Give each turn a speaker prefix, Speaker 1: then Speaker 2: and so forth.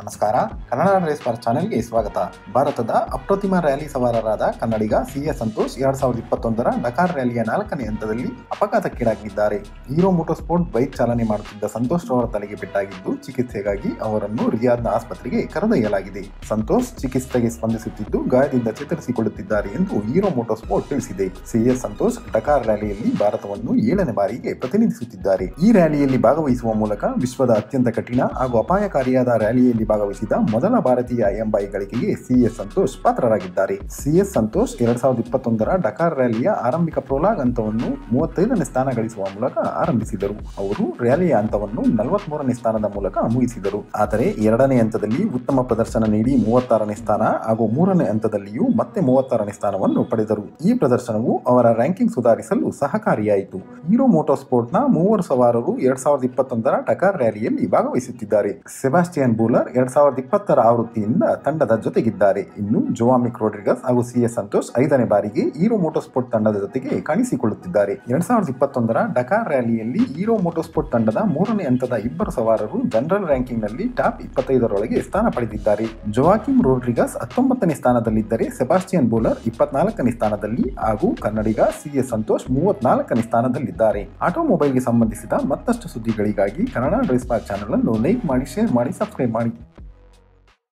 Speaker 1: ನಮಸ್ಕಾರ Kannada race for ಚಾನೆಲ್ಗೆ ಸ್ವಾಗತ ಭಾರತದ ಅಪ್ರತಿಮ ರ್ಯಾಲಿ ಸವಾರರಾದ ಕನ್ನಡಿಗ ಸಿ ಎ ಸಂತೋಷ್ ಎರಡ್ ಸಾವಿರದ ಇಪ್ಪತ್ತೊಂದರ ಡಕಾರ್ ರ್ಯಾಲಿಯ ನಾಲ್ಕನೇ ಹಂತದಲ್ಲಿ ಅಪಘಾತಕ್ಕೀಡಾಗಿದ್ದಾರೆ ಹೀರೋ ಮೋಟೋಸ್ಪೋರ್ಟ್ ಬೈಕ್ ಚಾಲನೆ ಮಾಡುತ್ತಿದ್ದ ಸಂತೋಷ್ ರವರ ತಲೆಗೆ ಪೆಟ್ಟಾಗಿದ್ದು ಚಿಕಿತ್ಸೆಗಾಗಿ ಅವರನ್ನು ರಿಯಾದ್ನ ಆಸ್ಪತ್ರೆಗೆ ಕರೆದೊಯ್ಯಲಾಗಿದೆ ಸಂತೋಷ್ ಚಿಕಿತ್ಸೆಗೆ ಸ್ಪಂದಿಸುತ್ತಿದ್ದು ಗಾಯದಿಂದ ಚೇತರಿಸಿಕೊಳ್ಳುತ್ತಿದ್ದಾರೆ ಎಂದು ಹೀರೋ ಮೋಟೋಸ್ಪೋರ್ಟ್ ತಿಳಿಸಿದೆ ಸಿಎಸ್ ಸಂತೋಷ್ ಡಕಾರ್ ರ್ಯಾಲಿಯಲ್ಲಿ ಭಾರತವನ್ನು ಏಳನೇ ಬಾರಿಗೆ ಪ್ರತಿನಿಧಿಸುತ್ತಿದ್ದಾರೆ ಈ ರ್ಯಾಲಿಯಲ್ಲಿ ಭಾಗವಹಿಸುವ ಮೂಲಕ ವಿಶ್ವದ ಅತ್ಯಂತ ಕಠಿಣ ಹಾಗೂ ಅಪಾಯಕಾರಿಯಾದ ರ್ಯಾಲಿಯಲ್ಲಿ ಭಾಗವಹಿಸಿದ ಮೊದಲ ಭಾರತೀಯ ಎಂಬ ಈ ಗಳಿಕೆಗೆ ಸಿಎಸ್ ಸಂತೋಷ್ ಪಾತ್ರರಾಗಿದ್ದಾರೆ ಸಿಎಸ್ ಸಂತೋಷ್ ಎರಡ್ ಸಾವಿರದ ಇಪ್ಪತ್ತೊಂದರ ಡಕಾರ್ ರ್ಯಾಲಿಯ ಆರಂಭಿಕ ಪ್ರೋಲಾಗ್ ಹಂತವನ್ನು ಮೂವತ್ತೈದನೇ ಸ್ಥಾನ ಗಳಿಸುವ ಮೂಲಕ ಆರಂಭಿಸಿದರು ಅವರು ರ್ಯಾಲಿಯ ಹಂತವನ್ನು ನಲವತ್ಮೂರನೇ ಸ್ಥಾನದ ಮೂಲಕ ಮುಗಿಸಿದರು ಆದರೆ ಎರಡನೇ ಹಂತದಲ್ಲಿ ಉತ್ತಮ ಪ್ರದರ್ಶನ ನೀಡಿ ಮೂವತ್ತಾರನೇ ಸ್ಥಾನ ಹಾಗೂ ಮೂರನೇ ಹಂತದಲ್ಲಿಯೂ ಮತ್ತೆ ಮೂವತ್ತಾರನೇ ಸ್ಥಾನವನ್ನು ಪಡೆದರು ಈ ಪ್ರದರ್ಶನವು ಅವರ ರ್ಯಾಂಕಿಂಗ್ ಸುಧಾರಿಸಲು ಸಹಕಾರಿಯಾಯಿತು ಹೀರೋ ಮೋಟೋ ಸ್ಪೋರ್ಟ್ನ ಮೂವರು ಸವಾರರು ಎರಡ್ ಸಾವಿರದ ಇಪ್ಪತ್ತೊಂದರ ಡಕಾರ್ ರ್ಯಾಲಿಯಲ್ಲಿ ಭಾಗವಹಿಸುತ್ತಿದ್ದಾರೆ ಸೆಬಾಸ್ಟಿಯನ್ ಬೂಲರ್ ಎರಡ್ ಸಾವಿರದ ಇಪ್ಪತ್ತರ ಆವೃತ್ತಿಯಿಂದ ತಂಡದ ಜೊತೆಗಿದ್ದಾರೆ ಇನ್ನು ಜೋವಾಮಿಕ್ ರೋಡ್ರಿಗಸ್ ಹಾಗೂ ಸಿಎಸ್ ಸಂತೋಷ್ ಐದನೇ ಬಾರಿಗೆ ಹೀರೋ ಮೋಟೋಸ್ಪೋರ್ಟ್ ತಂಡದ ಜೊತೆಗೆ ಕಾಣಿಸಿಕೊಳ್ಳುತ್ತಿದ್ದಾರೆ ಎರಡ್ ಸಾವಿರದ ಇಪ್ಪತ್ತೊಂದರ ಡಕಾರ್ ರ್ಯಾಲಿಯಲ್ಲಿ ಹೀರೋ ಮೋಟೋಸ್ಪೋರ್ಟ್ ತಂಡದ ಮೂರನೇ ಹಂತದ ಇಬ್ಬರು ಸವಾರರು ಜನರಲ್ ರ್ಯಾಂಕಿಂಗ್ ನಲ್ಲಿ ಟಾಪ್ ಇಪ್ಪತ್ತೈದರೊಳಗೆ ಸ್ಥಾನ ಪಡೆದಿದ್ದಾರೆ ಜೋವಾಕಿಮ್ ರೋಡ್ರಿಗಸ್ ಹತ್ತೊಂಬತ್ತನೇ ಸ್ಥಾನದಲ್ಲಿದ್ದರೆ ಸೆಬಾಸ್ಟಿಯನ್ ಬೌಲರ್ ಇಪ್ಪತ್ನಾಲ್ಕನೇ ಸ್ಥಾನದಲ್ಲಿ ಹಾಗೂ ಕನ್ನಡಿಗ ಸಿಎಸ್ ಸಂತೋಷ್ ಮೂವತ್ನಾಲ್ಕನೇ ಸ್ಥಾನದಲ್ಲಿದ್ದಾರೆ ಆಟೋಮೊಬೈಲ್ಗೆ ಸಂಬಂಧಿಸಿದ ಮತ್ತಷ್ಟು ಸುದ್ದಿಗಳಿಗಾಗಿ ಕನ್ನಡ ಡ್ರೆಸ್ ಪಾರ್ಕ್ ಚಾನಲ್ ಅನ್ನು ಲೈಕ್ ಮಾಡಿ ಶೇರ್ ಮಾಡಿ ಸಬ್ಸ್ಕ್ರೈಬ್ ಮಾಡಿ